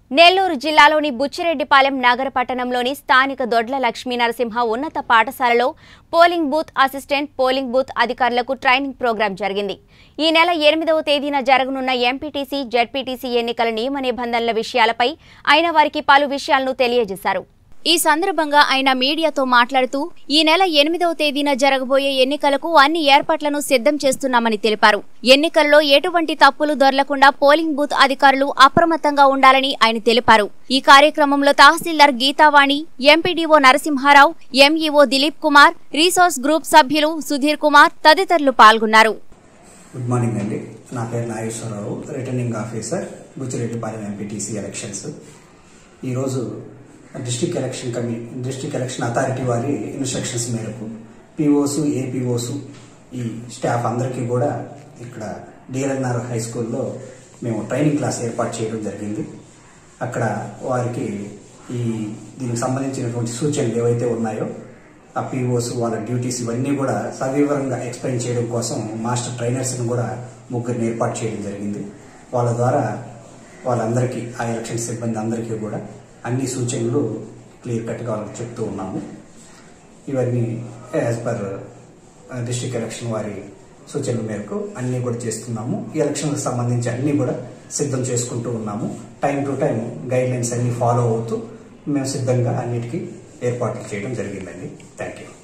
నెల్లూరు జిల్లాలోని బుచ్చిరెడ్డిపాలెం నగర పట్టణంలోని స్థానిక దొడ్ల లక్ష్మీ నరసింహ ఉన్నత పాఠశాలలో polling booth assistant polling booth అధికారులకు ట్రైనింగ్ ప్రోగ్రాం జరిగింది ఈ నెల ఎనిమిదవ తేదీన జరగనున్న ఎంపీటీసీ జడ్పీటీసీ ఎన్నికల నియమ నిబంధనల విషయాలపై ఆయన వారికి పలు విషయాలను తెలియజేశారు ఈ సందర్భంగా ఆయన మీడియాతో మాట్లాడుతూ ఈ నెల ఎనిమిదవ తేదీన జరగబోయే ఎన్నికలకు అన్ని ఏర్పాట్లను సిద్ధం చేస్తున్నామని తెలిపారు ఎన్నికల్లో ఎటువంటి తప్పులు దొరలకుండా పోలింగ్ బూత్ అధికారులు అప్రమత్తంగా ఉండాలని ఆయన తెలిపారు ఈ కార్యక్రమంలో tahsildar Geethavani MPDO Narasimharao MEO Dileep Kumar resource group సభ్యులు సుధీర్ కుమార్ తదితరులు పాల్గొన్నారు గుడ్ మార్నింగ్ అండి నా పేరు Nageswararao returning officer Buchireddypalem MPTC elections ఈరోజు డిస్ట్రిక్ట్ ఎలక్షన్ కమి డిస్ట్రిక్ట్ ఎలక్షన్ అథారిటీ వారి ఇన్స్ట్రక్షన్స్ మేరకు పిఓసు ఏపీఓసు ఈ స్టాఫ్ అందరికీ కూడా ఇక్కడ డిఎల్ఎన్ఆర్ హై స్కూల్లో మేము ట్రైనింగ్ క్లాస్ ఏర్పాటు చేయడం జరిగింది అక్కడ వారికి ఈ దీనికి సంబంధించినటువంటి సూచనలు ఏవైతే ఉన్నాయో ఆ పీఓస్ వాళ్ళ డ్యూటీస్ ఇవన్నీ కూడా సవివరంగా ఎక్స్ప్లెయిన్ చేయడం కోసం మాస్టర్ ట్రైనర్స్ని కూడా ముగ్గురిని ఏర్పాటు చేయడం జరిగింది వాళ్ళ ద్వారా వాళ్ళందరికీ ఆ ఎలక్షన్ సిబ్బంది అందరికీ కూడా అన్ని సూచనలు క్లియర్ కట్గా వాళ్ళకి చెప్తూ ఉన్నాము ఇవన్నీ యాజ్ పర్ డిస్ట్రిక్ట్ ఎలక్షన్ వారి సూచనల మేరకు అన్నీ కూడా చేస్తున్నాము ఈ ఎలక్షన్లకు సంబంధించి అన్నీ కూడా సిద్ధం చేసుకుంటూ ఉన్నాము time to time guide lines అన్ని ఫాలో అవుతూ మేము సిద్ధంగా అన్నిటికీ ఏర్పాట్లు చేయడం జరిగిందండి థ్యాంక్ యూ